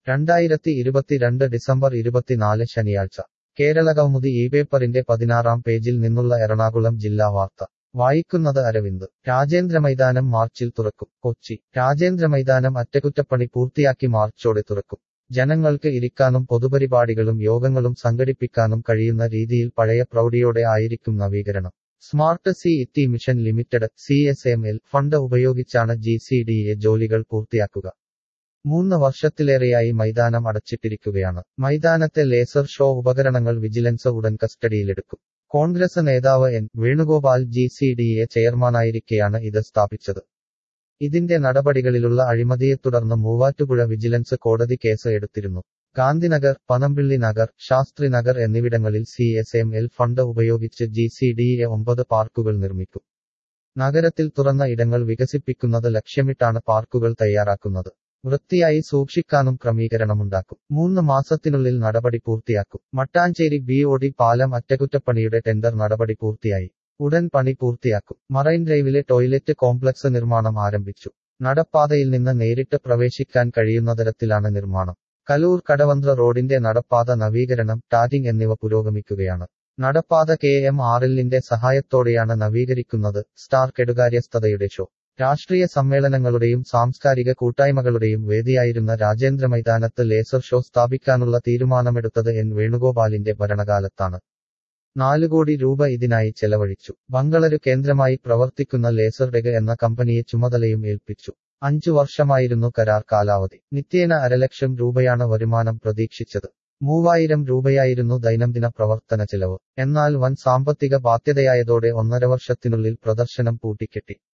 രണ്ടായിരത്തി ഇരുപത്തിരണ്ട് ഡിസംബർ ഇരുപത്തിനാല് ശനിയാഴ്ച കേരളകൗമുദി ഈ പേപ്പറിന്റെ പതിനാറാം പേജിൽ നിന്നുള്ള എറണാകുളം ജില്ലാ വാർത്ത വായിക്കുന്നത് അരവിന്ദ് രാജേന്ദ്രമൈതാനം മാർച്ചിൽ തുറക്കും കൊച്ചി രാജേന്ദ്രമൈതാനം അറ്റകുറ്റപ്പണി പൂർത്തിയാക്കി മാർച്ചോടെ തുറക്കും ജനങ്ങൾക്ക് ഇരിക്കാനും പൊതുപരിപാടികളും യോഗങ്ങളും സംഘടിപ്പിക്കാനും കഴിയുന്ന രീതിയിൽ പഴയ പ്രൗഢിയോടെ ആയിരിക്കും നവീകരണം smart city mission limited C S M L fund ഉപയോഗിച്ചാണ് ജി സി ഡി എ ജോലികൾ പൂർത്തിയാക്കുക മൂന്ന് വർഷത്തിലേറെയായി മൈതാനം അടച്ചിട്ടിരിക്കുകയാണ് മൈതാനത്തെ ലേസർ ഷോ ഉപകരണങ്ങൾ വിജിലൻസ് ഉടൻ കസ്റ്റഡിയിലെടുക്കും കോൺഗ്രസ് നേതാവ് N Venugopal G C D A ചെയർമാനായിരിക്കെയാണ് ഇത് സ്ഥാപിച്ചത് ഇതിന്റെ നടപടികളിലുള്ള അഴിമതിയെ തുടർന്ന് മൂവാറ്റുപുഴ വിജിലൻസ് കോടതി കേസ് എടുത്തിരുന്നു ഗാന്ധിനഗർ പനമ്പിള്ളി നഗർ ശാസ്ത്രി നഗർ എന്നിവിടങ്ങളിൽ C S M L fund ഉപയോഗിച്ച് ജി സി ഡി എ ഒമ്പത് പാർക്കുകൾ നിർമ്മിക്കും നഗരത്തിൽ തുറന്ന ഇടങ്ങൾ വികസിപ്പിക്കുന്നത് ലക്ഷ്യമിട്ടാണ് പാർക്കുകൾ തയ്യാറാക്കുന്നത് വൃത്തിയായി സൂക്ഷിക്കാനും ക്രമീകരണമുണ്ടാക്കും മൂന്ന് മാസത്തിനുള്ളിൽ നടപടി പൂർത്തിയാക്കും മട്ടാഞ്ചേരി ബി ഒ ഡി പാലം അറ്റകുറ്റപ്പണിയുടെ ടെൻഡർ നടപടി പൂർത്തിയായി ഉടൻ പണി പൂർത്തിയാക്കും മറൈൻ ഡ്രൈവിലെ ടോയ്ലറ്റ് കോംപ്ലക്സ് നിർമ്മാണം ആരംഭിച്ചു നടപ്പാതയിൽ നിന്ന് നേരിട്ട് പ്രവേശിക്കാൻ കഴിയുന്ന തരത്തിലാണ് നിർമ്മാണം കലൂർ കടവന്ത്ര റോഡിന്റെ നടപ്പാത നവീകരണം ടാറ്റിംഗ് എന്നിവ പുരോഗമിക്കുകയാണ് നടപ്പാത കെ എം ആറിലിന്റെ സഹായത്തോടെയാണ് നവീകരിക്കുന്നത് സ്റ്റാർ കെടുകാര്യസ്ഥതയുടെ ഷോ രാഷ്ട്രീയ സമ്മേളനങ്ങളുടെയും സാംസ്കാരിക കൂട്ടായ്മകളുടെയും വേദിയായിരുന്ന രാജേന്ദ്ര മൈതാനത്ത് ലേസർ ഷോ സ്ഥാപിക്കാനുള്ള തീരുമാനമെടുത്തത് എൻ വേണുഗോപാലിന്റെ ഭരണകാലത്താണ് നാലു കോടി രൂപ ഇതിനായി ചെലവഴിച്ചു ബംഗളരു കേന്ദ്രമായി പ്രവർത്തിക്കുന്ന ലേസർ ഡെഗ് എന്ന കമ്പനിയെ ചുമതലയും ഏൽപ്പിച്ചു അഞ്ചു വർഷമായിരുന്നു കരാർ കാലാവധി നിത്യേന അരലക്ഷം രൂപയാണ് വരുമാനം പ്രതീക്ഷിച്ചത് മൂവായിരം രൂപയായിരുന്നു ദൈനംദിന പ്രവർത്തന ചെലവ് എന്നാൽ വൻ സാമ്പത്തിക ബാധ്യതയായതോടെ ഒന്നര വർഷത്തിനുള്ളിൽ പ്രദർശനം പൂട്ടിക്കെട്ടി